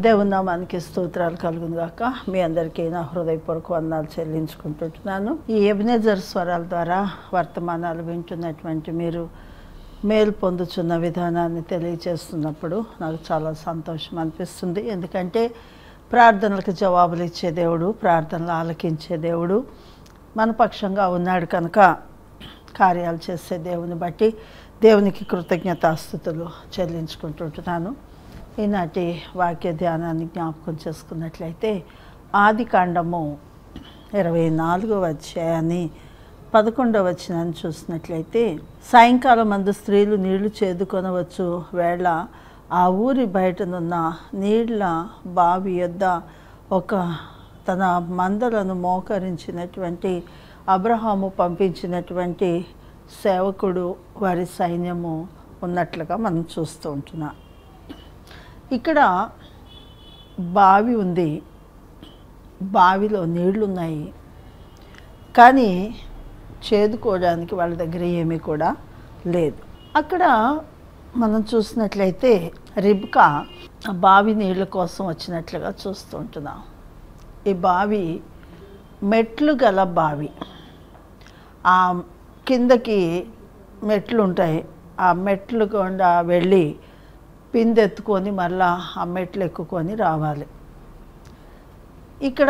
దేవుని నామానికి స్తోత్రాలు కలుగును గాక మీ అందరికీ నా హృదయపూర్వక వందనాలు చెల్లించుకుంటుంటున్నాను ఈ ఎబినేజర్ స్వరాల ద్వారా వర్తమానాలు వింటున్నటువంటి మీరు మేలు పొందుతున్న విధానాన్ని తెలియజేస్తున్నప్పుడు నాకు చాలా సంతోషం అనిపిస్తుంది ఎందుకంటే ప్రార్థనలకు జవాబులు ఇచ్చే దేవుడు ప్రార్థనలు ఆలకించే దేవుడు మన పక్షంగా ఉన్నాడు కనుక కార్యాలు చేసే దేవుని బట్టి దేవునికి కృతజ్ఞతాస్థుతులు చెల్లించుకుంటుంటున్నాను ఈనాటి వాక్య ధ్యానాన్ని జ్ఞాపకం చేసుకున్నట్లయితే ఆది కాండము ఇరవై నాలుగవ అధ్యాయాన్ని పదకొండవ వచనాన్ని చూసినట్లయితే సాయంకాలం మందు స్త్రీలు నీళ్లు చేదుకొనవచ్చు వేళ ఆ ఊరి బయటనున్న నీళ్ల బావి యొద్ద ఒక తన మందలను మోకరించినటువంటి అబ్రహాము పంపించినటువంటి సేవకుడు వారి సైన్యము ఉన్నట్లుగా మనం చూస్తూ ఉంటున్నాం ఇక్కడ బావి ఉంది బావిలో నీళ్లు ఉన్నాయి కానీ చేదుకోవడానికి వాళ్ళ దగ్గర ఏమీ కూడా లేదు అక్కడ మనం చూసినట్లయితే రిబ్కా ఆ బావి నీళ్ళ కోసం వచ్చినట్లుగా చూస్తూ ఉంటున్నాం ఈ బావి మెట్లు గల బావి ఆ కిందకి మెట్లు ఉంటాయి ఆ మెట్లు గుండా వెళ్ళి పిందెత్తుకొని మళ్ళా ఆ మెట్లు ఎక్కుకొని రావాలి ఇక్కడ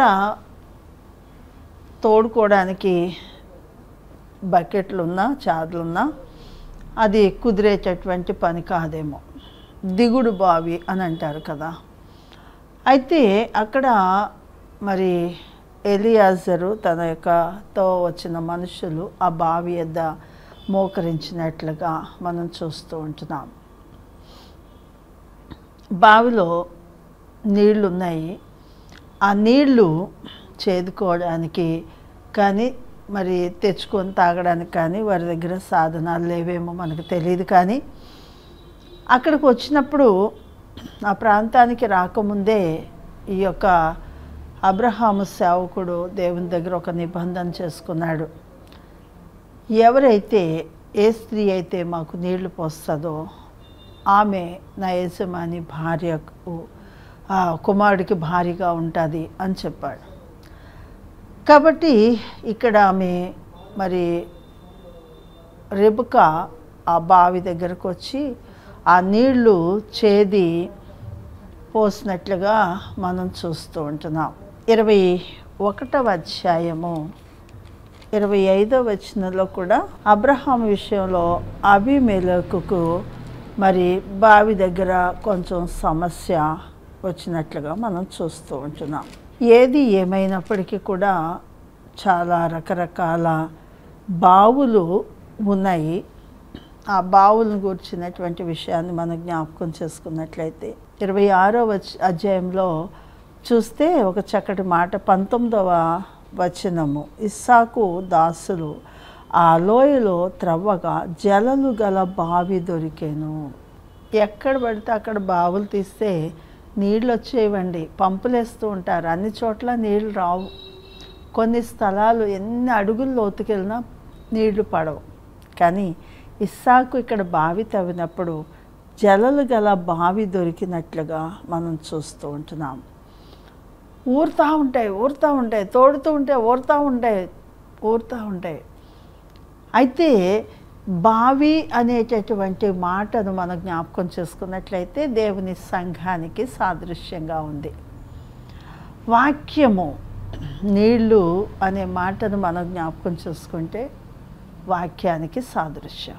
తోడుకోవడానికి బకెట్లున్నా చాదులున్నా అది కుదిరేటటువంటి పని కాదేమో దిగుడు బావి అని అంటారు కదా అయితే అక్కడ మరి ఎలియాజరు తన యొక్కతో వచ్చిన మనుషులు ఆ బావి యొద్ద మోకరించినట్లుగా మనం చూస్తూ ఉంటున్నాం బావిలో నీళ్లు ఉన్నాయి ఆ నీళ్లు చేదుకోవడానికి కానీ మరి తెచ్చుకొని తాగడానికి కానీ వారి దగ్గర సాధనాలు లేవేమో మనకు తెలియదు కానీ అక్కడికి వచ్చినప్పుడు ఆ ప్రాంతానికి రాకముందే ఈ యొక్క అబ్రహాము సేవకుడు దేవుని దగ్గర ఒక నిబంధన చేసుకున్నాడు ఎవరైతే ఏ స్త్రీ అయితే మాకు నీళ్లు పోస్తుందో ఆమె నా యజమాని భార్యకు ఆ కుమారుడికి భారీగా ఉంటుంది అని చెప్పాడు కాబట్టి ఇక్కడ ఆమె మరి రెబుక ఆ బావి దగ్గరకు వచ్చి ఆ నీళ్లు చేది పోసినట్లుగా మనం చూస్తూ ఉంటున్నాం ఇరవై ఒకటవ అధ్యాయము ఇరవై ఐదవ వచనంలో కూడా అబ్రహాం విషయంలో అభిమేలకుకు మరి బావి దగ్గర కొంచెం సమస్య వచ్చినట్లుగా మనం చూస్తూ ఉంటున్నాం ఏది ఏమైనప్పటికీ కూడా చాలా రకరకాల బావులు ఉన్నాయి ఆ బావులను గురించినటువంటి విషయాన్ని మనం జ్ఞాపకం చేసుకున్నట్లయితే ఇరవై ఆరో అధ్యాయంలో చూస్తే ఒక చక్కటి మాట పంతొమ్మిదవ వచనము ఇస్సాకు దాసులు ఆ లోయలో త్రవ్వగా జలలు గల బావి దొరికేను ఎక్కడ పడితే అక్కడ బావులు తీస్తే నీళ్ళు వచ్చేవండి పంపులు వేస్తూ ఉంటారు అన్ని చోట్ల నీళ్ళు రావు కొన్ని స్థలాలు ఎన్ని అడుగులు లోతుకెళ్ళినా నీళ్లు పడవు కానీ ఇస్సాకు ఇక్కడ బావి తవ్వినప్పుడు జలలు గల బావి దొరికినట్లుగా మనం చూస్తూ ఉంటున్నాం ఊరుతూ ఉంటాయి ఊరుతూ ఉంటాయి తోడుతూ ఉంటే ఊరుతూ ఉంటాయి ఊరుతూ ఉంటాయి అయితే బావి అనేటటువంటి మాటను మనం జ్ఞాపకం చేసుకున్నట్లయితే దేవుని సంఘానికి సాదృశ్యంగా ఉంది వాక్యము నీళ్ళు అనే మాటను మనం జ్ఞాపకం చేసుకుంటే వాక్యానికి సాదృశ్యం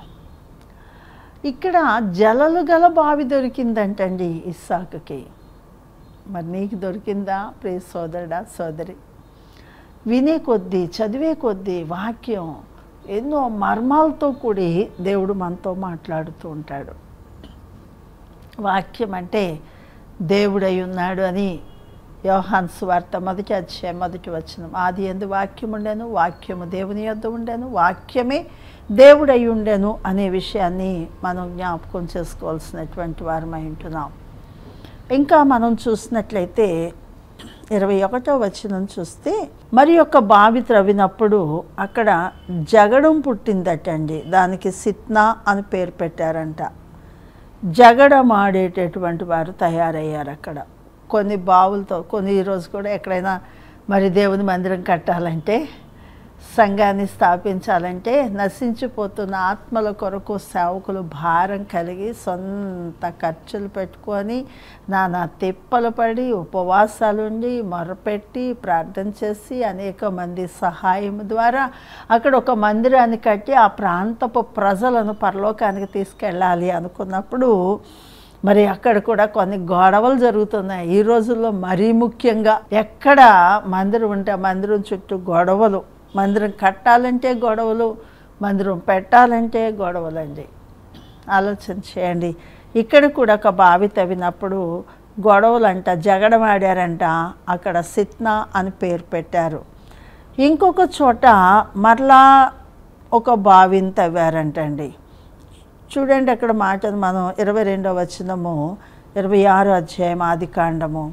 ఇక్కడ జలలు గల బావి దొరికిందంటండి ఇస్సాకుకి మరి నీకు దొరికిందా ప్రియ సోదరుడా సోదరి వినే కొద్దీ చదివే కొద్దీ వాక్యం ఎన్నో మర్మాలతో కూడి దేవుడు మనతో మాట్లాడుతూ ఉంటాడు వాక్యం అంటే దేవుడై ఉన్నాడు అని యోహాన్ సువార్త మొదటి అధ్యాయం మొదటి వచనం ఆది ఎందు వాక్యం ఉండెను వాక్యము దేవుని యొద్ద ఉండెను వాక్యమే దేవుడై ఉండెను అనే విషయాన్ని మనం జ్ఞాపకం చేసుకోవాల్సినటువంటి వారమై ఉంటున్నాం ఇంకా మనం చూసినట్లయితే ఇరవై ఒకటో వచనం చూస్తే మరి యొక్క బావి త్రవ్వినప్పుడు అక్కడ జగడం పుట్టిందటండి దానికి సిత్నా అని పేరు పెట్టారంట జగడమాడేటటువంటి వారు తయారయ్యారు అక్కడ కొన్ని బావులతో కొన్ని ఈరోజు కూడా ఎక్కడైనా మరి దేవుని మందిరం కట్టాలంటే సంఘాన్ని స్థాపించాలంటే నశించిపోతున్న ఆత్మల కొరకు సేవకులు భారం కలిగి సొంత ఖర్చులు పెట్టుకొని నానా తిప్పలు పడి ఉపవాసాలుండి మొరపెట్టి ప్రార్థన చేసి అనేక మంది సహాయం ద్వారా అక్కడ ఒక మందిరాన్ని కట్టి ఆ ప్రాంతపు ప్రజలను పరలోకానికి తీసుకెళ్ళాలి అనుకున్నప్పుడు మరి అక్కడ కూడా కొన్ని గొడవలు జరుగుతున్నాయి ఈ రోజుల్లో మరీ ముఖ్యంగా ఎక్కడ మందిరం ఉంటే ఆ మందిరం చుట్టూ గొడవలు మందిరం కట్టాలంటే గొడవలు మందిరం పెట్టాలంటే గొడవలండి ఆలోచన చేయండి ఇక్కడ కూడా ఒక బావి తవ్వినప్పుడు గొడవలంట జగడమాడారంట అక్కడ సిత్నా అని పేరు పెట్టారు ఇంకొక చోట మరలా ఒక బావిని తవ్వారంటండి చూడండి అక్కడ మాటను మనం ఇరవై రెండో వచనము ఇరవై ఆరో అధ్యాయం ఆది కాండము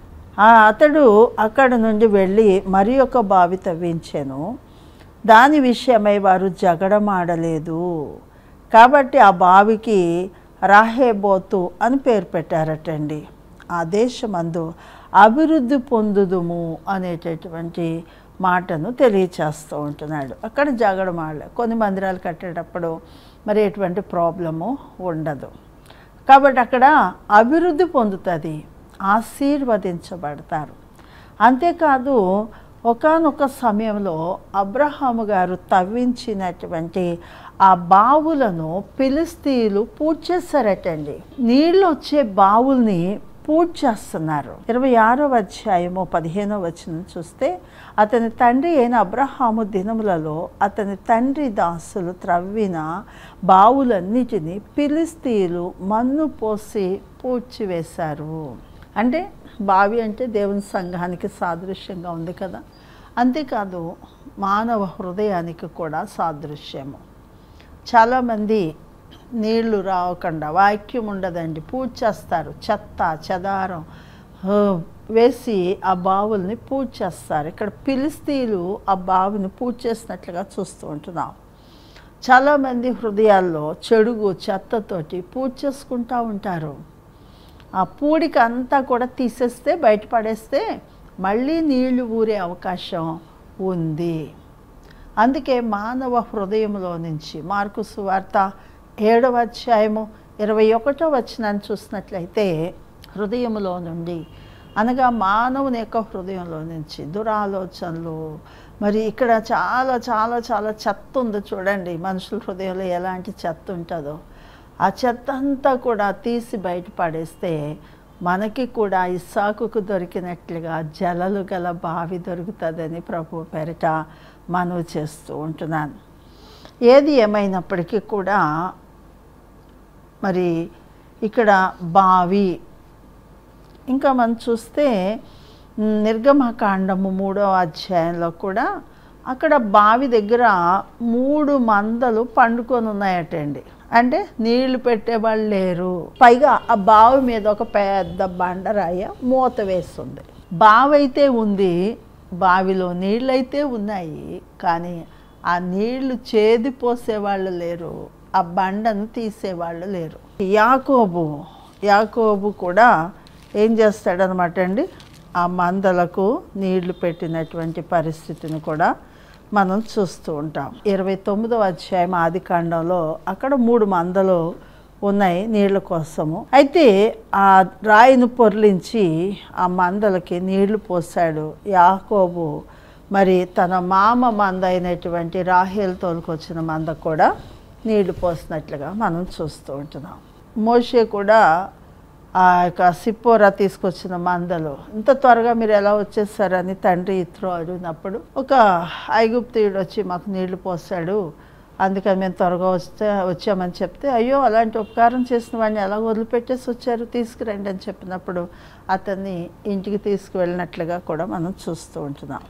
ఆ అతడు అక్కడ నుండి వెళ్ళి మరి ఒక బావి తవ్వించాను దాని విషయమై వారు జగడమాడలేదు కాబట్టి ఆ బావికి రాహేబోతు అని పేరు పెట్టారటండి ఆ దేశమందు అభివృద్ధి పొందుదుము అనేటటువంటి మాటను తెలియచేస్తూ ఉంటున్నాడు అక్కడ జగడమాడలే కొన్ని మందిరాలు కట్టేటప్పుడు మరి ఎటువంటి ప్రాబ్లము ఉండదు కాబట్టి అక్కడ అభివృద్ధి పొందుతుంది ఆశీర్వదించబడతారు అంతేకాదు ఒకానొక సమయంలో అబ్రహాము గారు తవ్వించినటువంటి ఆ బావులను పిలిస్తీలు పూజ చేశారటండి నీళ్ళు వచ్చే బావుల్ని పూజ చేస్తున్నారు ఇరవై ఆరో అధ్యాయము పదిహేనో వచనం చూస్తే అతని తండ్రి అయిన అబ్రహాము దినములలో అతని తండ్రి దాసులు త్రవ్విన బావులన్నిటినీ పిలిస్తీలు మన్ను పోసి పూడ్చివేశారు అంటే బావి అంటే దేవుని సంఘానికి సాదృశ్యంగా ఉంది కదా అంతేకాదు మానవ హృదయానికి కూడా సాదృశ్యము చాలామంది నీళ్లు రావకుండా వాక్యం ఉండదండి పూజ చేస్తారు చెత్త చెదారం ఆ, వేసి ఆ బావుల్ని పూజ చేస్తారు ఇక్కడ పిలిస్తీలు ఆ బావిని పూజ చేసినట్లుగా చూస్తూ ఉంటున్నాం చాలామంది హృదయాల్లో చెడుగు చెత్తతోటి పూజ చేసుకుంటూ ఉంటారు ఆ పూడిక అంతా కూడా తీసేస్తే బయటపడేస్తే మళ్ళీ నీళ్లు ఊరే అవకాశం ఉంది అందుకే మానవ హృదయంలో నుంచి మార్కు సువార్త ఏడవ అధ్యాయము ఇరవై ఒకటో వచనాన్ని చూసినట్లయితే హృదయంలో నుండి అనగా మానవుని యొక్క హృదయంలో నుంచి దురాలోచనలు మరి ఇక్కడ చాలా చాలా చాలా చెత్త ఉంది చూడండి మనుషుల హృదయంలో ఎలాంటి చెత్త ఉంటుందో ఆ చెత్త అంతా కూడా తీసి బయటపడేస్తే మనకి కూడా ఇస్సాకుకు దొరికినట్లుగా జలలు గల బావి దొరుకుతుందని ప్రభు పేరిట మనవి చేస్తూ ఉంటున్నాను ఏది ఏమైనప్పటికీ కూడా మరి ఇక్కడ బావి ఇంకా మనం చూస్తే మ్, నిర్గమకాండము మూడో అధ్యాయంలో కూడా అక్కడ బావి దగ్గర మూడు మందలు పండుకొని ఉన్నాయటండి అంటే నీళ్లు పెట్టేవాళ్ళు లేరు పైగా ఆ బావి మీద ఒక పెద్ద బండరాయ మూత వేస్తుంది బావి అయితే ఉంది బావిలో నీళ్ళైతే ఉన్నాయి కానీ ఆ నీళ్లు చేది పోసేవాళ్ళు లేరు ఆ బండను తీసేవాళ్ళు లేరు యాకోబు యాకోబు కూడా ఏం చేస్తాడనమాట అండి ఆ మందలకు నీళ్లు పెట్టినటువంటి పరిస్థితిని కూడా మనం చూస్తూ ఉంటాం ఇరవై తొమ్మిదవ అధ్యాయం ఆది కాండంలో అక్కడ మూడు మందలు ఉన్నాయి నీళ్ళ కోసము అయితే ఆ రాయిని పొర్లించి ఆ మందలకి నీళ్లు పోసాడు యాకోబు మరి తన మామ మంద అయినటువంటి రాహేల్ తోలుకొచ్చిన మంద కూడా నీళ్లు పోసినట్లుగా మనం చూస్తూ ఉంటున్నాం మోషే కూడా ఆ యొక్క సిప్పోరా తీసుకొచ్చిన మందలు ఇంత త్వరగా మీరు ఎలా వచ్చేసారని తండ్రి ఇత్రో అడిగినప్పుడు ఒక ఐగుప్తియుడు వచ్చి మాకు నీళ్లు పోసాడు అందుకని మేము త్వరగా వస్తే వచ్చామని చెప్తే అయ్యో అలాంటి ఉపకారం చేసిన వాడిని ఎలా వదిలిపెట్టేసి వచ్చారు తీసుకురండి అని చెప్పినప్పుడు అతన్ని ఇంటికి తీసుకువెళ్ళినట్లుగా కూడా మనం చూస్తూ ఉంటున్నాం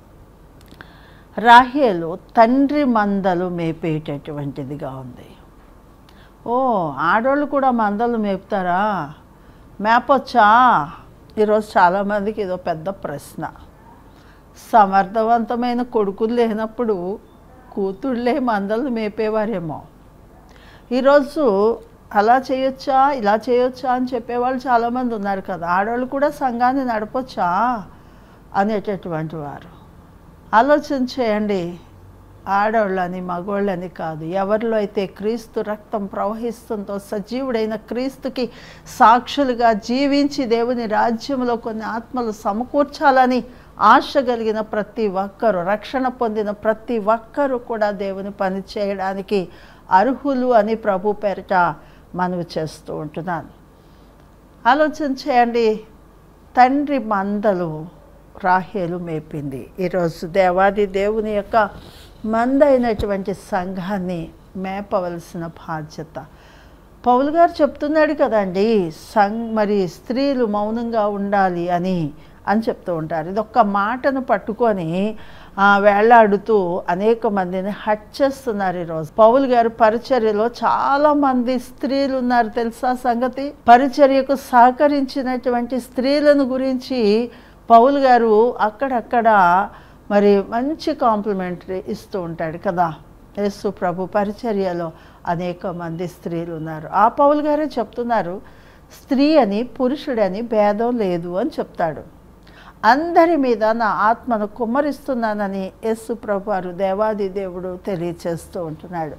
రాహేలు తండ్రి మందలు మేపేటటువంటిదిగా ఉంది ఓ ఆడవాళ్ళు కూడా మందలు మేపుతారా మేపొచ్చా ఈరోజు చాలామందికి ఇదో పెద్ద ప్రశ్న సమర్థవంతమైన కొడుకులు లేనప్పుడు కూతుళ్ళే మందలు మేపేవారేమో ఈరోజు అలా చేయొచ్చా ఇలా చేయొచ్చా అని చెప్పేవాళ్ళు చాలామంది ఉన్నారు కదా ఆడవాళ్ళు కూడా సంఘాన్ని నడపొచ్చా అనేటటువంటి వారు ఆలోచన చేయండి ఆడవాళ్ళని మగవాళ్ళని కాదు ఎవరిలో అయితే క్రీస్తు రక్తం ప్రవహిస్తుందో సజీవుడైన క్రీస్తుకి సాక్షులుగా జీవించి దేవుని రాజ్యంలో కొన్ని ఆత్మలు సమకూర్చాలని ఆశ కలిగిన ప్రతి ఒక్కరు రక్షణ పొందిన ప్రతి ఒక్కరూ కూడా దేవుని పని చేయడానికి అర్హులు అని ప్రభు పేరిట మనవి చేస్తూ ఉంటున్నాను ఆలోచన చేయండి తండ్రి మందలు రాహేలు మేపింది ఈరోజు దేవాది దేవుని యొక్క మంద అయినటువంటి సంఘాన్ని మేపవలసిన బాధ్యత పౌలు గారు చెప్తున్నాడు కదండి సం మరి స్త్రీలు మౌనంగా ఉండాలి అని అని చెప్తూ ఉంటారు ఇది ఒక్క మాటను పట్టుకొని ఆ, వేళ్లాడుతూ అనేక మందిని హట్ చేస్తున్నారు ఈరోజు పౌలు గారు పరిచర్యలో చాలా మంది స్త్రీలు ఉన్నారు తెలుసా సంగతి పరిచర్యకు సహకరించినటువంటి స్త్రీలను గురించి పౌలు గారు అక్కడక్కడ మరి మంచి కాంప్లిమెంటరీ ఇస్తూ ఉంటాడు కదా యేసు ప్రభు పరిచర్యలో అనేక మంది స్త్రీలు ఉన్నారు ఆ పౌలు గారే చెప్తున్నారు స్త్రీ అని పురుషుడని భేదం లేదు అని చెప్తాడు అందరి మీద నా ఆత్మను కుమ్మరిస్తున్నానని యేసు ప్రభు వారు దేవాది దేవుడు తెలియచేస్తూ ఉంటున్నాడు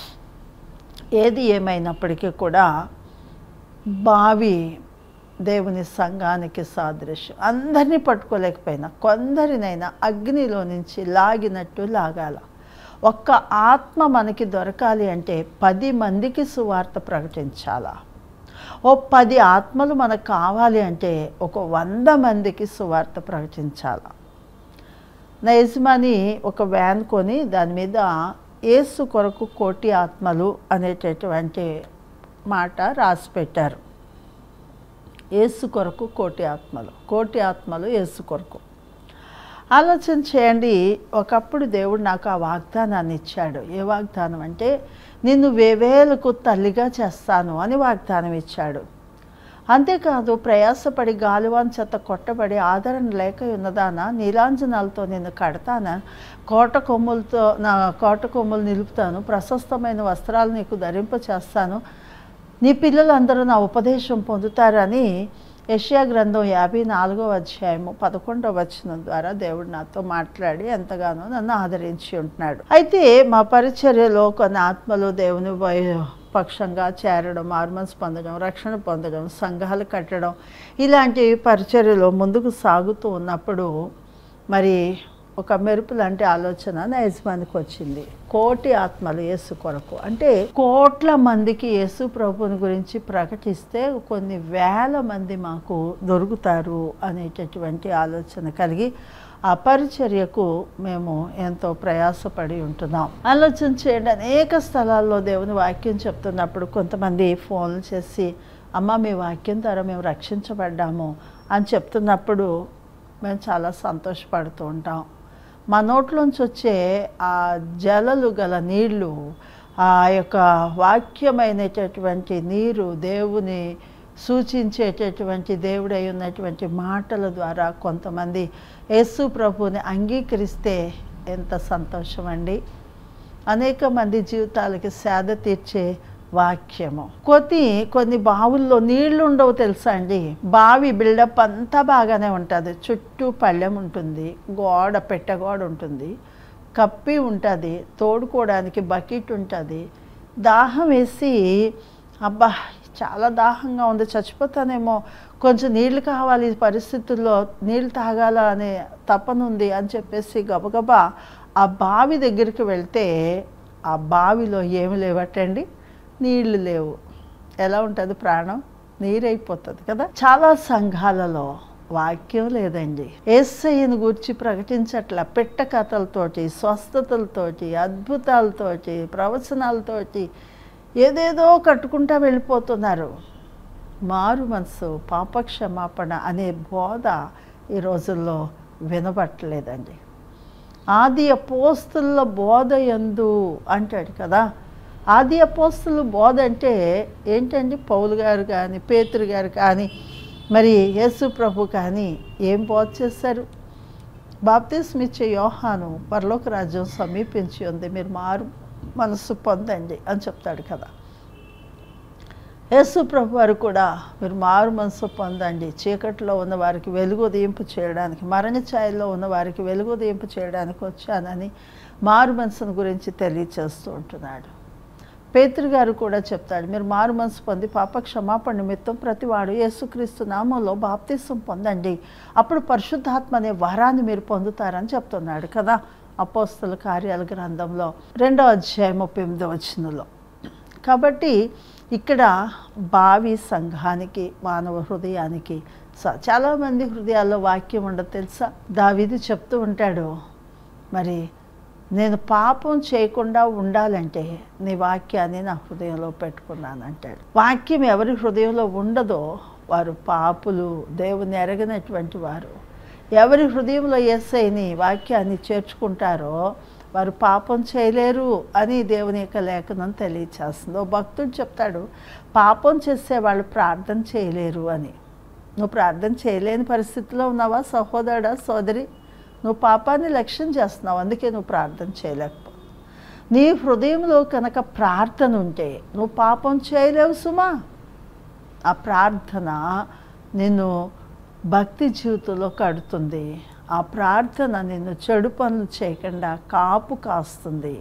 ఏది ఏమైనప్పటికీ కూడా బావి దేవుని సంఘానికి సాదృశ్యం అందరినీ పట్టుకోలేకపోయినా కొందరినైనా అగ్నిలో నుంచి లాగినట్టు లాగాల ఒక్క ఆత్మ మనకి దొరకాలి అంటే పది మందికి సువార్త ప్రకటించాలా ఓ పది ఆత్మలు మనకు కావాలి అంటే ఒక వంద మందికి సువార్త ప్రకటించాలా నా యజమాని ఒక వ్యాన్ కొని దాని మీద ఏసు కొరకు కోటి ఆత్మలు అనేటటువంటి మాట రాసి పెట్టారు ఏసు కొరకు కోటి ఆత్మలు కోటి ఆత్మలు ఏసు కొరకు ఆలోచన చేయండి ఒకప్పుడు దేవుడు నాకు ఆ వాగ్దానాన్ని ఇచ్చాడు ఏ వాగ్దానం అంటే నిన్ను వేవేలకు తల్లిగా చేస్తాను అని వాగ్దానం ఇచ్చాడు అంతేకాదు ప్రయాసపడి గాలివాన్ చెత్త కొట్టబడి ఆదరణ లేక ఉన్నదానా నీలాంజనాలతో నిన్ను కడతానా కోట కొమ్ములతో నా కోట కొమ్ములు నిలుపుతాను ప్రశస్తమైన వస్త్రాలు నీకు ధరింప చేస్తాను నీ పిల్లలందరూ నా ఉపదేశం పొందుతారని యష్యా గ్రంథం యాభై నాలుగో అధ్యాయము పదకొండవ వచనం ద్వారా దేవుడు నాతో మాట్లాడి ఎంతగానో నన్ను ఆదరించి ఉంటున్నాడు అయితే మా పరిచర్యలో కొన్ని ఆత్మలు దేవుని వై- పక్షంగా చేరడం ఆర్మన్స్ పొందడం రక్షణ పొందడం సంఘాలు కట్టడం ఇలాంటి పరిచర్యలో ముందుకు సాగుతూ ఉన్నప్పుడు మరి ఒక మెరుపు లాంటి ఆలోచన నా యజమానికి వచ్చింది కోటి ఆత్మలు యేసు కొరకు అంటే కోట్ల మందికి యేసు ప్రభుని గురించి ప్రకటిస్తే కొన్ని వేల మంది మాకు దొరుకుతారు అనేటటువంటి ఆలోచన కలిగి ఆ పరిచర్యకు మేము ఎంతో ప్రయాసపడి ఉంటున్నాం ఆలోచన చేయండి అనేక స్థలాల్లో దేవుని వాక్యం చెప్తున్నప్పుడు కొంతమంది ఫోన్లు చేసి అమ్మ మీ వాక్యం ద్వారా మేము రక్షించబడ్డాము అని చెప్తున్నప్పుడు మేము చాలా సంతోషపడుతూ ఉంటాం మా నోట్లోంచి వచ్చే ఆ జలలు గల నీళ్లు ఆ యొక్క వాక్యమైనటటువంటి నీరు దేవుని సూచించేటటువంటి దేవుడై ఉన్నటువంటి మాటల ద్వారా కొంతమంది యేసు ప్రభుని అంగీకరిస్తే ఎంత సంతోషం అండి అనేక మంది జీవితాలకి సేద తీర్చే వాక్యము కొన్ని కొన్ని బావుల్లో నీళ్లు ఉండవు తెలుసా అండి బావి బిల్డప్ అంతా బాగానే ఉంటుంది చుట్టూ పళ్ళెం ఉంటుంది గోడ పెట్టగోడ ఉంటుంది కప్పి ఉంటుంది తోడుకోవడానికి బకెట్ ఉంటుంది దాహం వేసి అబ్బా చాలా దాహంగా ఉంది చచ్చిపోతానేమో కొంచెం నీళ్లు కావాలి ఈ పరిస్థితుల్లో నీళ్ళు తాగాల అనే తపనుంది అని చెప్పేసి గబగబా ఆ బావి దగ్గరికి వెళ్తే ఆ బావిలో ఏమి లేవటండి నీళ్లు లేవు ఎలా ఉంటుంది ప్రాణం నీరైపోతుంది కదా చాలా సంఘాలలో వాక్యం లేదండి ఏసయ్యను గురించి ప్రకటించట్ల పెట్ట కథలతోటి స్వస్థతలతోటి అద్భుతాలతోటి ప్రవచనాలతోటి ఏదేదో కట్టుకుంటా వెళ్ళిపోతున్నారు మారు మనసు పాపక్షమాపణ అనే బోధ ఈ రోజుల్లో వినబట్టలేదండి ఆది అపోస్తుల బోధ ఎందు అంటాడు కదా ఆది అపోస్తుల బోధ అంటే ఏంటండి పౌలు గారు కానీ పేతురు గారు కానీ మరి యేసు ప్రభు కానీ ఏం బోధ చేశారు బాప్తిస్మ ఇచ్చే యోహాను పరలోక రాజ్యం సమీపించి ఉంది మీరు మారు మనసు పొందండి అని చెప్తాడు కదా యేసు ప్రభు వారు కూడా మీరు మారు మనసు పొందండి చీకట్లో ఉన్న వారికి వెలుగు ఉదయింపు చేయడానికి మరణ ఛాయల్లో ఉన్న వారికి వెలుగు ఉదయింపు చేయడానికి వచ్చానని మారు మనసును గురించి తెలియచేస్తూ ఉంటున్నాడు పేతురు గారు కూడా చెప్తాడు మీరు మారు మనసు పొంది పాప క్షమాపణ నిమిత్తం ప్రతివాడు యేసుక్రీస్తు నామంలో బాప్తిసం పొందండి అప్పుడు పరిశుద్ధాత్మ అనే వరాన్ని మీరు పొందుతారని చెప్తున్నాడు కదా అపోస్తల కార్యాల గ్రంథంలో రెండో అధ్యాయం ముప్పై ఎనిమిదో వచనంలో కాబట్టి ఇక్కడ భావి సంఘానికి మానవ హృదయానికి స- చాలామంది హృదయాల్లో వాక్యం ఉండదు తెలుసా దావిది చెప్తూ ఉంటాడు మరి నేను పాపం చేయకుండా ఉండాలంటే నీ వాక్యాన్ని నా హృదయంలో పెట్టుకున్నాను అంటాడు వాక్యం ఎవరి హృదయంలో ఉండదో వారు పాపులు దేవుని ఎరగనటువంటి వారు ఎవరి హృదయంలో ఎస్ఐని వాక్యాన్ని చేర్చుకుంటారో వారు పాపం చేయలేరు అని దేవుని యొక్క లేఖనం తెలియచేస్తుంది ఓ భక్తుడు చెప్తాడు పాపం చేసే వాళ్ళు ప్రార్థన చేయలేరు అని నువ్వు ప్రార్థన చేయలేని పరిస్థితిలో ఉన్నావా సహోదరుడా సోదరి నువ్వు పాపాన్ని లక్ష్యం చేస్తున్నావు అందుకే నువ్వు ప్రార్థన చేయలేకపో నీ హృదయంలో కనుక ప్రార్థన ఉంటే నువ్వు పాపం చేయలేవు సుమా ఆ ప్రార్థన నిన్ను భక్తి జీవితంలో కడుతుంది ఆ ప్రార్థన నిన్ను చెడు పనులు చేయకుండా కాపు కాస్తుంది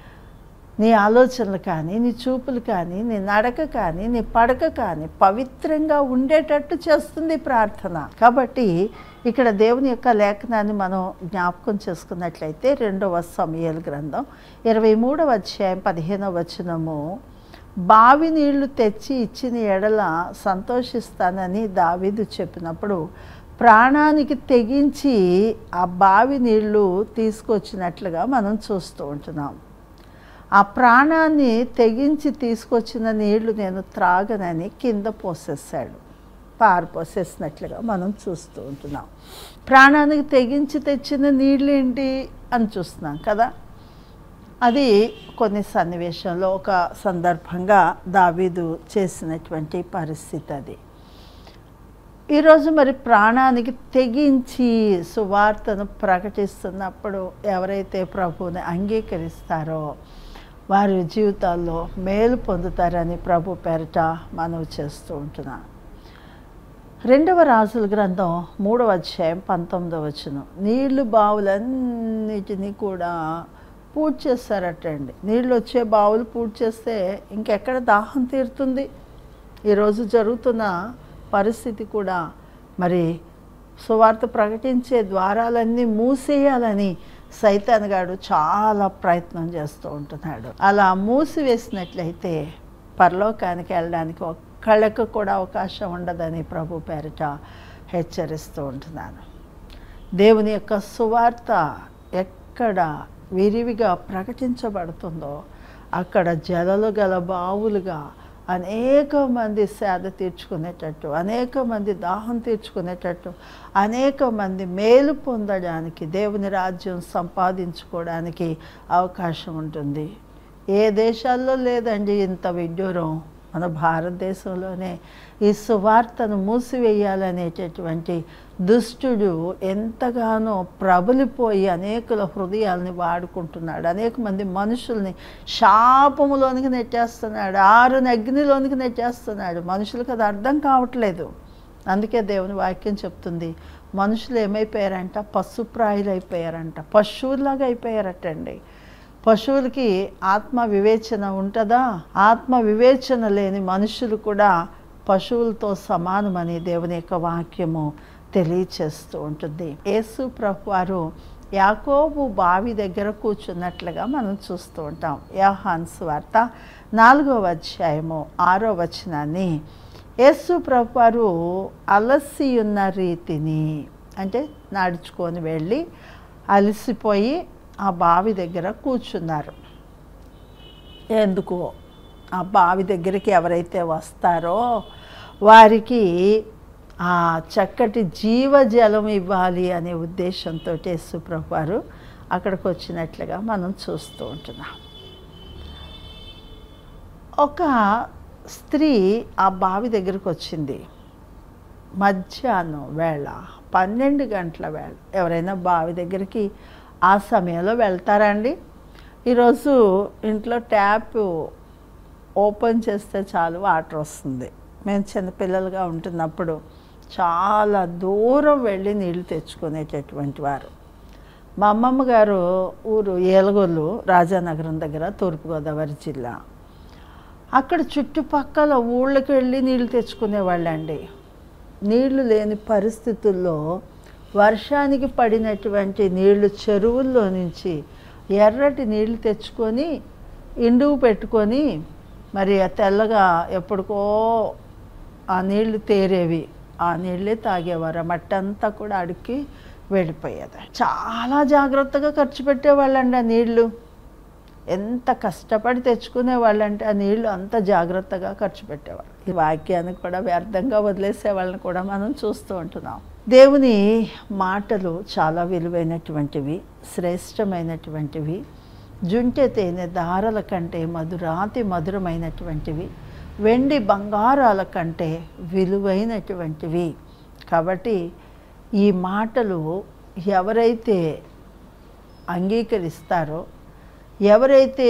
నీ ఆలోచనలు కానీ నీ చూపులు కానీ నీ నడక కానీ నీ పడక కానీ పవిత్రంగా ఉండేటట్టు చేస్తుంది ప్రార్థన కాబట్టి ఇక్కడ దేవుని యొక్క లేఖనాన్ని మనం జ్ఞాపకం చేసుకున్నట్లయితే రెండవ సమయాల గ్రంథం ఇరవై మూడవ అధ్యాయం పదిహేనవ వచనము బావి నీళ్లు తెచ్చి ఇచ్చిన ఎడల సంతోషిస్తానని దావీదు చెప్పినప్పుడు ప్రాణానికి తెగించి ఆ బావి నీళ్లు తీసుకొచ్చినట్లుగా మనం చూస్తూ ఉంటున్నాం ఆ ప్రాణాన్ని తెగించి తీసుకొచ్చిన నీళ్లు నేను త్రాగనని కింద పోసేసాడు పారిపోసేసినట్లుగా మనం చూస్తూ ఉంటున్నాం ప్రాణానికి తెగించి తెచ్చిన నీళ్ళు ఏంటి అని చూస్తున్నాం కదా అది కొన్ని సన్నివేశంలో ఒక సందర్భంగా దావీదు చేసినటువంటి పరిస్థితి అది ఈరోజు మరి ప్రాణానికి తెగించి సువార్తను ప్రకటిస్తున్నప్పుడు ఎవరైతే ప్రభువుని అంగీకరిస్తారో వారి జీవితాల్లో మేలు పొందుతారని ప్రభు పేరట మనవి చేస్తూ ఉంటున్నాను రెండవ రాజుల గ్రంథం మూడవ అధ్యాయం పంతొమ్మిదవ వచనం నీళ్లు బావులన్నిటినీ కూడా పూజ చేస్తారటండి నీళ్ళు వచ్చే బావులు పూజ చేస్తే ఇంకెక్కడ దాహం తీరుతుంది ఈరోజు జరుగుతున్న పరిస్థితి కూడా మరి సువార్త ప్రకటించే ద్వారాలన్నీ మూసేయాలని సైతాన్ గాడు చాలా ప్రయత్నం చేస్తూ ఉంటున్నాడు అలా మూసివేసినట్లయితే పరలోకానికి వెళ్ళడానికి ఒక్కళ్ళకు కూడా అవకాశం ఉండదని ప్రభు పేరిట హెచ్చరిస్తూ ఉంటున్నాను దేవుని యొక్క సువార్త ఎక్కడ విరివిగా ప్రకటించబడుతుందో అక్కడ జలలు గల బావులుగా అనేక మంది సేద తీర్చుకునేటట్టు అనేక మంది దాహం తీర్చుకునేటట్టు అనేక మంది మేలు పొందడానికి దేవుని రాజ్యం సంపాదించుకోవడానికి అవకాశం ఉంటుంది ఏ దేశాల్లో లేదండి ఇంత విడ్డూరం మన భారతదేశంలోనే ఈ సువార్తను మూసివేయాలనేటటువంటి దుష్టుడు ఎంతగానో ప్రబలిపోయి అనేకుల హృదయాల్ని వాడుకుంటున్నాడు అనేక మంది మనుషుల్ని శాపములోనికి నెట్టేస్తున్నాడు ఆరు అగ్నిలోనికి నెట్టేస్తున్నాడు మనుషులకు అది అర్థం కావట్లేదు అందుకే దేవుని వాక్యం చెప్తుంది మనుషులు ఏమైపోయారంట పశుప్రాయులు అయిపోయారంట పశువులాగా అయిపోయారటండి పశువులకి ఆత్మ వివేచన ఉంటుందా ఆత్మ వివేచన లేని మనుషులు కూడా పశువులతో సమానమని దేవుని యొక్క వాక్యము తెలియచేస్తూ ఉంటుంది యేసు ప్రభు వారు యాకోబు బావి దగ్గర కూర్చున్నట్లుగా మనం చూస్తూ ఉంటాం యాహాన్స్ వార్త నాలుగవ అధ్యాయము ఆరో వచనాన్ని యేసు ప్రభు వారు అలసి ఉన్న రీతిని అంటే నడుచుకొని వెళ్ళి అలసిపోయి ఆ బావి దగ్గర కూర్చున్నారు ఎందుకు ఆ బావి దగ్గరికి ఎవరైతే వస్తారో వారికి ఆ చక్కటి జీవజలం ఇవ్వాలి అనే ఉద్దేశంతో యేసుప్రభు వారు అక్కడికి వచ్చినట్లుగా మనం చూస్తూ ఉంటున్నాం ఒక స్త్రీ ఆ బావి దగ్గరికి వచ్చింది మధ్యాహ్నం వేళ పన్నెండు గంటల వేళ ఎవరైనా బావి దగ్గరికి ఆ సమయంలో వెళ్తారండి ఈరోజు ఇంట్లో ట్యాప్ ఓపెన్ చేస్తే చాలు వాటర్ వస్తుంది మేము చిన్నపిల్లలుగా ఉంటున్నప్పుడు చాలా దూరం వెళ్ళి నీళ్లు తెచ్చుకునేటటువంటి వారు మా అమ్మమ్మ గారు ఊరు ఏలగొల్లు రాజానగరం దగ్గర తూర్పుగోదావరి జిల్లా అక్కడ చుట్టుపక్కల ఊళ్ళకి వెళ్ళి నీళ్లు తెచ్చుకునేవాళ్ళండి నీళ్లు లేని పరిస్థితుల్లో వర్షానికి పడినటువంటి నీళ్లు చెరువుల్లో నుంచి ఎర్రటి నీళ్లు తెచ్చుకొని ఇండుగు పెట్టుకొని మరి ఆ తెల్లగా ఎప్పటికో ఆ నీళ్లు తేరేవి ఆ నీళ్ళే తాగేవారు ఆ మట్టి అంతా కూడా అడిగి వెళ్ళిపోయేది చాలా జాగ్రత్తగా ఖర్చు పెట్టేవాళ్ళండి ఆ నీళ్లు ఎంత కష్టపడి తెచ్చుకునే వాళ్ళంటే ఆ నీళ్లు అంత జాగ్రత్తగా ఖర్చు పెట్టేవాళ్ళు ఈ వాక్యాన్ని కూడా వ్యర్థంగా వదిలేసే వాళ్ళని కూడా మనం చూస్తూ ఉంటున్నాం దేవుని మాటలు చాలా విలువైనటువంటివి శ్రేష్టమైనటువంటివి జుంటె తేనె దారల కంటే మధురాతి మధురమైనటువంటివి వెండి బంగారాల కంటే విలువైనటువంటివి కాబట్టి ఈ మాటలు ఎవరైతే అంగీకరిస్తారో ఎవరైతే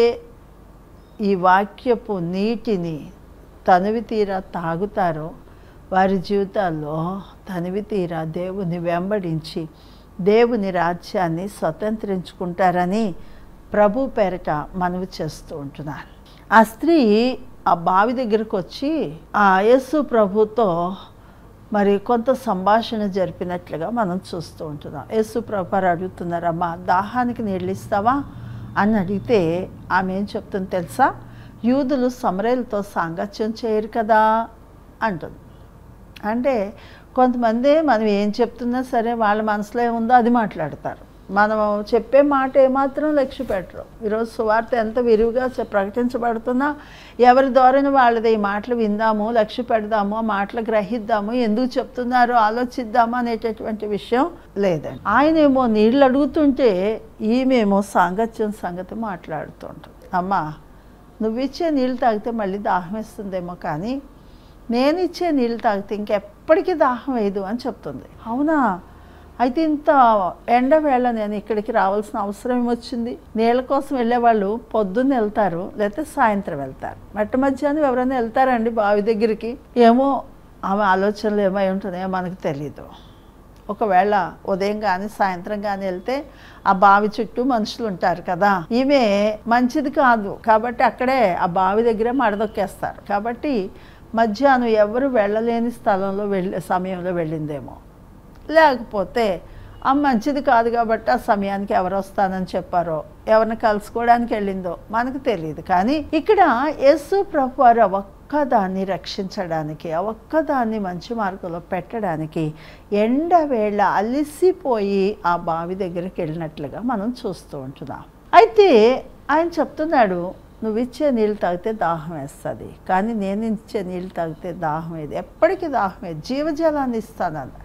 ఈ వాక్యపు నీటిని తనివి తీరా తాగుతారో వారి జీవితాల్లో తనివి తీరా దేవుని వెంబడించి దేవుని రాజ్యాన్ని స్వతంత్రించుకుంటారని ప్రభు పేరట మనవి చేస్తూ ఉంటున్నాను ఆ స్త్రీ ఆ బావి దగ్గరకు వచ్చి ఆ యేసు ప్రభుతో మరి కొంత సంభాషణ జరిపినట్లుగా మనం చూస్తూ ఉంటున్నాం యేసు ప్రభు వారు అడుగుతున్నారమ్మా దాహానికి నీళ్ళు ఇస్తావా అని అడిగితే ఆమె ఏం చెప్తుంది తెలుసా యూదులు సమరేలతో సాంగత్యం చేయరు కదా అంటుంది అంటే కొంతమంది మనం ఏం చెప్తున్నా సరే వాళ్ళ మనసులో ఏముందో అది మాట్లాడతారు మనం చెప్పే మాట ఏమాత్రం లక్ష్య పెట్టరు ఈరోజు సువార్త ఎంత విరివిగా చె- ప్రకటించబడుతున్నా ఎవరి ధోరణి వాళ్ళది ఈ మాటలు విందాము లక్ష్య పెడదాము ఆ మాటలు గ్రహిద్దాము ఎందుకు చెప్తున్నారో ఆలోచిద్దాము అనేటటువంటి విషయం లేదండి ఆయన ఏమో నీళ్ళు అడుగుతుంటే ఈమెమో సాంగత్యం సంగతి మాట్లాడుతుంటుంది అమ్మా నువ్వు ఇచ్చే నీళ్ళు తాగితే మళ్ళీ దాహం వేస్తుందేమో కానీ నేను ఇచ్చే నీళ్ళు తాగితే ఇంకెప్పటికీ దాహం వేయదు అని చెప్తుంది అవునా అయితే ఇంత ఎండ వేళ నేను ఇక్కడికి రావాల్సిన అవసరం ఏమొచ్చింది నీళ్ళ కోసం వెళ్ళేవాళ్ళు పొద్దున్న వెళ్తారు లేకపోతే సాయంత్రం వెళ్తారు మట్ట మధ్యాహ్నం ఎవరైనా వెళ్తారండి బావి దగ్గరికి ఏమో ఆమె ఆలోచనలు ఏమై ఉంటుందో మనకు తెలీదు ఒకవేళ ఉదయం కానీ సాయంత్రం కానీ వెళ్తే ఆ బావి చుట్టూ మనుషులు ఉంటారు కదా ఈమె మంచిది కాదు కాబట్టి అక్కడే ఆ బావి దగ్గరే మడదొక్కేస్తారు కాబట్టి మధ్యాహ్నం ఎవరు వెళ్ళలేని స్థలంలో వెళ్ళే సమయంలో వెళ్ళిందేమో లేకపోతే ఆ మంచిది కాదు కాబట్టి ఆ సమయానికి ఎవరు వస్తానని చెప్పారో ఎవరిని కలుసుకోవడానికి వెళ్ళిందో మనకు తెలియదు కానీ ఇక్కడ యేసు ప్రభు వారు ఆ ఒక్కదాన్ని రక్షించడానికి ఆ ఒక్కదాన్ని మంచి మార్గంలో పెట్టడానికి ఎండవేళ అలిసిపోయి ఆ బావి దగ్గరికి వెళ్ళినట్లుగా మనం చూస్తూ ఉంటున్నాం అయితే ఆయన చెప్తున్నాడు నువ్వు ఇచ్చే నీళ్ళు తాగితే దాహం వేస్తుంది కానీ నేను ఇచ్చే నీళ్ళు తాగితే దాహం ఏది ఎప్పటికీ దాహం ఏది జీవజలాన్ని ఇస్తానన్నాడు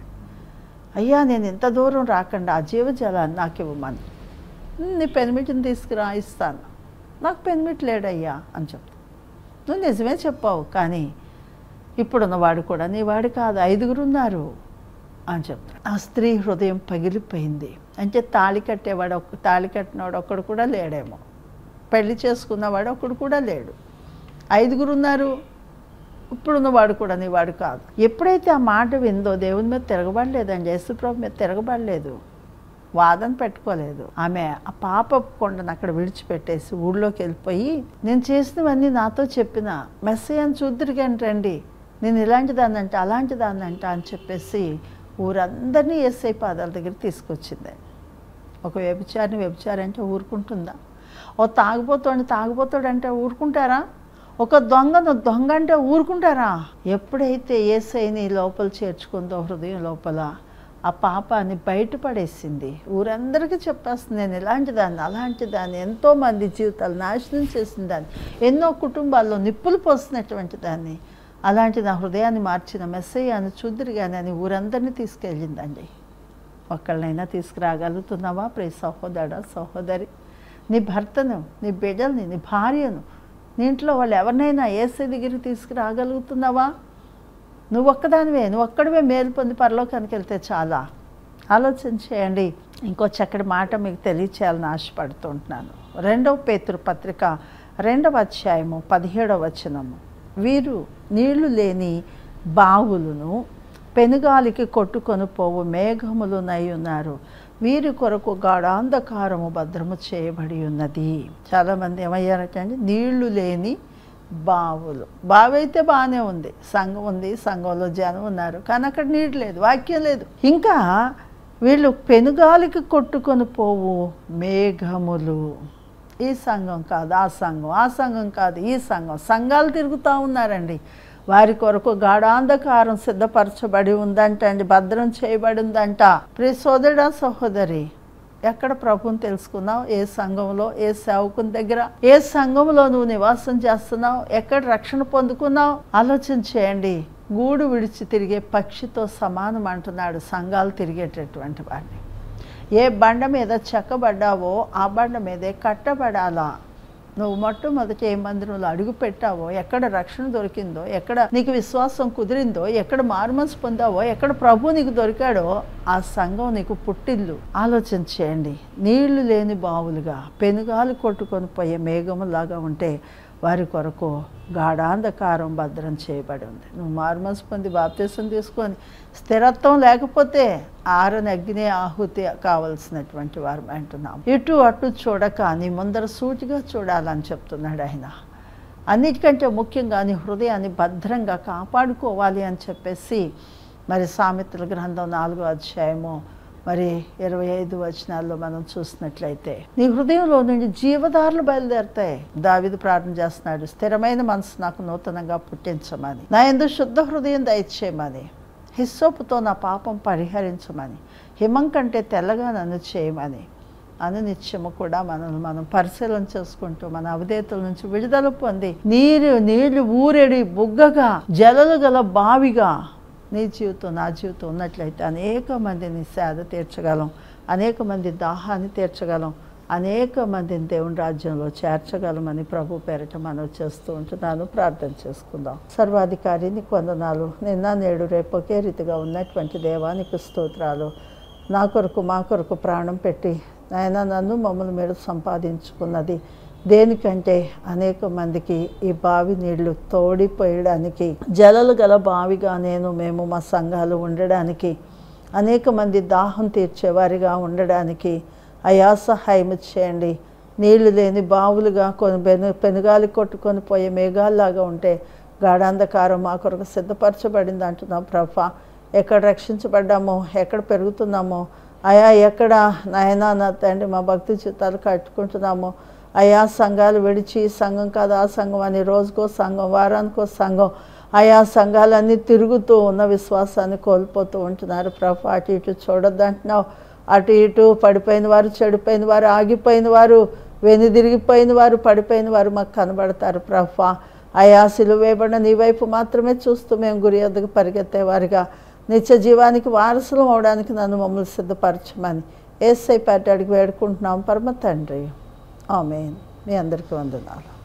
అయ్యా నేను ఇంత దూరం రాకుండా ఆ జీవజలాన్ని నాకు ఇవ్వమని "ఉమ్, నీ పెనిమిటిని తీసుకురా ఇస్తాను నాకు పెనిమిటి లేడయ్యా అని చెప్తా నువ్వు నిజమే చెప్పావు కానీ ఇప్పుడున్నవాడు కూడా నీ వాడు కాదు ఐదుగురు ఉన్నారు అని చెప్తాడు ఆ స్త్రీ హృదయం పగిలిపోయింది అంటే తాళి కట్టేవాడు ఒక్క తాళి కట్టినవాడు ఒక్కడు కూడా లేడేమో పెళ్లి చేసుకున్నవాడు ఒక్కడు కూడా లేడు ఐదుగురు ఉన్నారు ఇప్పుడున్నవాడు కూడా నీ వాడు కాదు ఎప్పుడైతే ఆ మాట విందో దేవుని మీద తిరగబడలేదండి యేసుప్రభు మీద తిరగబడలేదు వాదన పెట్టుకోలేదు ఆమె ఆ పాప కొండను అక్కడ విడిచిపెట్టేసి ఊళ్ళోకి వెళ్ళిపోయి నేను చేసినవన్నీ నాతో చెప్పిన మెస్సయ్యని చూద్దరిగాని రండి నేను ఇలాంటి దాన్ని అంటే అలాంటి దాన్ని అంట అని చెప్పేసి ఊరందరినీ ఏసై పాదాల దగ్గర తీసుకొచ్చింది ఒక వ్యభిచారిని వ్యభిచారి అంటే ఊరుకుంటుందా ఓ తాగుబోతాడు తాగుబోతాడు అంటే ఊరుకుంటారా ఒక దొంగను దొంగ అంటే ఊరుకుంటారా ఎప్పుడైతే ఏసైని లోపల చేర్చుకుందో హృదయం లోపల ఆ పాపాన్ని బయటపడేసింది ఊరందరికీ చెప్పేస్తుంది నేను ఇలాంటి దాన్ని అలాంటి దాన్ని ఎంతోమంది జీవితాలు నాశనం చేసిన దాన్ని ఎన్నో కుటుంబాల్లో నిప్పులు పోసినటువంటి దాన్ని అలాంటి నా హృదయాన్ని మార్చిన మెస్సయ్యాన్ని చూద్దరు కానీ అని ఊరందరినీ తీసుకెళ్ళిందండి ఒక్కళ్ళనైనా తీసుకురాగలుగుతున్నావా ప్రియ సహోదరుడా సహోదరి నీ భర్తను నీ బిడ్డల్ని నీ భార్యను నీ ఇంట్లో వాళ్ళు ఎవరినైనా ఏసై దగ్గరికి తీసుకురాగలుగుతున్నావా నువ్వు ఒక్కదానివే నువ్వు ఒక్కడివే మేలు పొంది పరలోకానికి వెళ్తే చాలా ఆలోచన చేయండి ఇంకో చక్కటి మాట మీకు తెలియచేయాలని ఆశపడుతూ ఉంటున్నాను రెండవ పేతురు పత్రిక రెండవ అధ్యాయము పదిహేడవ వచనము వీరు నీళ్లు లేని బావులను పెనుగాలికి కొట్టుకొని పోవు మేఘములునై ఉన్నారు వీరి కొరకు గాఢాంధకారము భద్రము చేయబడి ఉన్నది చాలామంది ఏమయ్యారంటే నీళ్లు లేని బావులు బావి అయితే బాగానే ఉంది సంఘం ఉంది సంఘంలో జనం ఉన్నారు కానీ అక్కడ నీళ్ళు లేదు వాక్యం లేదు ఇంకా వీళ్ళు పెనుగాలికి కొట్టుకొని పోవు మేఘములు ఈ సంఘం కాదు ఆ సంఘం ఆ సంఘం కాదు ఈ సంఘం సంఘాలు తిరుగుతూ ఉన్నారండి వారి కొరకు గాఢాంధకారం సిద్ధపరచబడి ఉందంట అండి భద్రం చేయబడి ఉందంట ప్రియ సోదరుడా సహోదరి ఎక్కడ ప్రభుని తెలుసుకున్నావు ఏ సంఘంలో ఏ సేవకుని దగ్గర ఏ సంఘంలో నువ్వు నివాసం చేస్తున్నావు ఎక్కడ రక్షణ పొందుకున్నావు ఆలోచన చేయండి గూడు విడిచి తిరిగే పక్షితో సమానం అంటున్నాడు సంఘాలు తిరిగేటటువంటి వాడిని ఏ బండ మీద చెక్కబడ్డావో ఆ బండ మీదే కట్టబడాలా నువ్వు మొట్టమొదటి ఏ మందిరంలో అడుగు పెట్టావో ఎక్కడ రక్షణ దొరికిందో ఎక్కడ నీకు విశ్వాసం కుదిరిందో ఎక్కడ మారుమనసు పొందావో ఎక్కడ ప్రభు నీకు దొరికాడో ఆ సంఘం నీకు పుట్టిల్లు ఆలోచన చేయండి నీళ్లు లేని బావులుగా పెనుగాలు కొట్టుకొని పోయే మేఘములాగా ఉంటే వారి కొరకు గాఢాంధకారం భద్రం చేయబడి ఉంది నువ్వు మారుమనసు పొంది బాప్తీసం తీసుకొని స్థిరత్వం లేకపోతే ఆరని అగ్ని ఆహుతి కావలసినటువంటి వారు అంటున్నాం ఇటు అటు చూడక నీ ముందర సూటిగా చూడాలని చెప్తున్నాడు ఆయన అన్నిటికంటే ముఖ్యంగా నీ హృదయాన్ని భద్రంగా కాపాడుకోవాలి అని చెప్పేసి మరి సామెతల గ్రంథం నాలుగో అధ్యాయము మరి ఇరవై ఐదు వచనాల్లో మనం చూసినట్లయితే నీ హృదయంలో నుండి జీవదారులు బయలుదేరుతాయి దావిది ప్రార్థన చేస్తున్నాడు స్థిరమైన మనసు నాకు నూతనంగా పుట్టించమని నా ఎందు శుద్ధ హృదయం దయచేయమని హిస్సోపుతో నా పాపం పరిహరించమని హిమం కంటే తెల్లగా నన్ను చేయమని అనునిత్యము కూడా మనల్ని మనం పరిశీలన చేసుకుంటూ మన అవధేతల నుంచి విడుదల పొంది నీరు నీళ్లు ఊరెడి బుగ్గగా జలలు గల బావిగా నీ జీవితం నా జీవితం ఉన్నట్లయితే అనేక మందిని సేద తీర్చగలం అనేక మంది దాహాన్ని తీర్చగలం అనేక మందిని దేవుని రాజ్యంలో చేర్చగలమని ప్రభు పేరట మనం చేస్తూ ఉంటున్నాను ప్రార్థన చేసుకుందాం సర్వాధికారిని కొందనాలు నిన్న నేడు రేపు ఒకే రీతిగా ఉన్నటువంటి దేవానికి స్తోత్రాలు నా కొరకు మా కొరకు ప్రాణం పెట్టి నాయన నన్ను మమ్మల్ని మీరు సంపాదించుకున్నది దేనికంటే అనేక మందికి ఈ బావి నీళ్లు తోడిపోయడానికి జలలు గల బావిగా నేను మేము మా సంఘాలు ఉండడానికి అనేక మంది దాహం తీర్చేవారిగా ఉండడానికి అయా సహాయం చేయండి నీళ్లు లేని బావులుగా కొన్ని పెను పెనుగాలి కొట్టుకొని పోయే మేఘాల్లాగా ఉంటే గాఢాంధకారం మా కొరకు సిద్ధపరచబడింది అంటున్నాం ప్రభా ఎక్కడ రక్షించబడ్డామో ఎక్కడ పెరుగుతున్నామో అయా ఎక్కడ నాయనా నా తండ్రి మా భక్తి చిత్తాలు కట్టుకుంటున్నామో అయా సంఘాలు విడిచి ఈ సంఘం కాదు ఆ సంఘం అని రోజుకో సంఘం వారానికో సంఘం ఆయా సంఘాలన్నీ తిరుగుతూ ఉన్న విశ్వాసాన్ని కోల్పోతూ ఉంటున్నారు ప్రభు అటు ఇటు చూడొద్దంటున్నావు అటు ఇటు పడిపోయిన వారు చెడిపోయిన వారు ఆగిపోయిన వారు వెనుదిరిగిపోయిన వారు పడిపోయిన వారు మాకు కనబడతారు ప్రభు ఆయా సిలువేయబడిన నీ వైపు మాత్రమే చూస్తూ మేము గురి వద్దకు పరిగెత్తేవారుగా నిత్య జీవానికి వారసులం అవడానికి నన్ను మమ్మల్ని సిద్ధపరచమని ఏసై పేట అడిగి వేడుకుంటున్నాం పరమ తండ్రి ఆమెన్ మీ అందరికీ వందనాలు